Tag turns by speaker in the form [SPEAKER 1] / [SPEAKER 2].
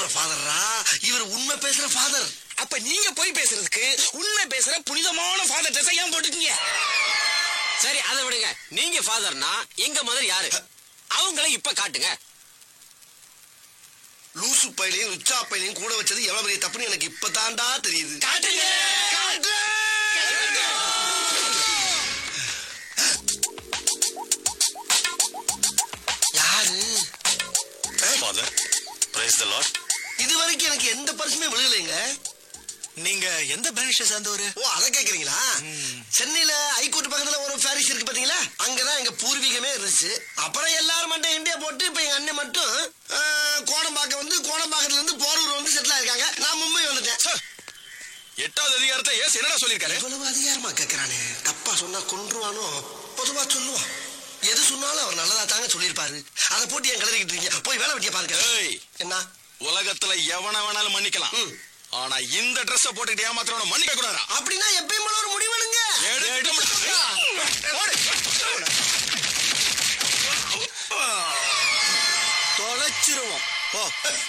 [SPEAKER 1] ஃபாதர்ரா இவர் உண்மை பேசுற ஃபாதர்
[SPEAKER 2] அப்ப நீங்க போய் பேசுறதுக்கு உண்மை பேசுற புனிதமான ஃபாதர் ட்ரெஸ் ஏன் போட்டுக்கீங்க
[SPEAKER 3] சரி அதை விடுங்க நீங்க ஃபாதர்னா எங்க மதர் யாரு அவங்கள இப்ப காட்டுங்க
[SPEAKER 1] லூசு பையனையும் உச்சா பையனையும் கூட வச்சது எவ்வளவு பெரிய தப்புன்னு எனக்கு இப்பதான்டா தெரியுது
[SPEAKER 2] காட்டுங்க
[SPEAKER 1] காட்டு! யாரு
[SPEAKER 4] ஃபாதர் பிரைஸ் த லார்ட்
[SPEAKER 1] இது வரைக்கும் எனக்கு எந்த பரிசுமே விழுகலைங்க
[SPEAKER 4] நீங்க எந்த பிரான்ச்சை சேர்ந்தவரு
[SPEAKER 1] ஓ அதை கேக்குறீங்களா சென்னையில ஹைகோர்ட் பக்கத்துல ஒரு பாரிஸ் இருக்கு பாத்தீங்களா அங்கதான் எங்க பூர்வீகமே இருந்துச்சு அப்புறம் எல்லாரும் மட்டும் இந்தியா போட்டு இப்ப எங்க அண்ணன் மட்டும் ஆஹ், கோடம்பாக்கம் வந்து கோடம்பாக்கத்துல இருந்து போரூர் வந்து செட்டில் ஆயிருக்காங்க நான் மும்பை வந்துட்டேன்
[SPEAKER 4] எட்டாவது அதிகாரத்தை ஏசு என்னடா சொல்லிருக்காரு
[SPEAKER 1] இவ்வளவு அதிகாரமா கேக்குறானே தப்பா சொன்னா கொன்றுவானோ பொதுவா சொல்லுவான் எது சொன்னாலும் அவர் நல்லதா தாங்க சொல்லியிருப்பாரு அதை போட்டு என் கிளறிக்கிட்டு இருக்கீங்க போய் வேலை வெட்டிய பாருங்க
[SPEAKER 4] ஏய்.
[SPEAKER 1] என்ன
[SPEAKER 4] உலகத்துல எவன வேணாலும் மன்னிக்கலாம்
[SPEAKER 1] ம்.
[SPEAKER 4] ஆனா இந்த Dress போட்டுக்கிட்டு ஏமாத்துறவன மன்னிக்க கூடாதா
[SPEAKER 1] அப்படின்னா எப்பயும் போல ஒரு முடிவெடுங்க
[SPEAKER 4] தொலைச்சிருவோம்
[SPEAKER 1] ஓ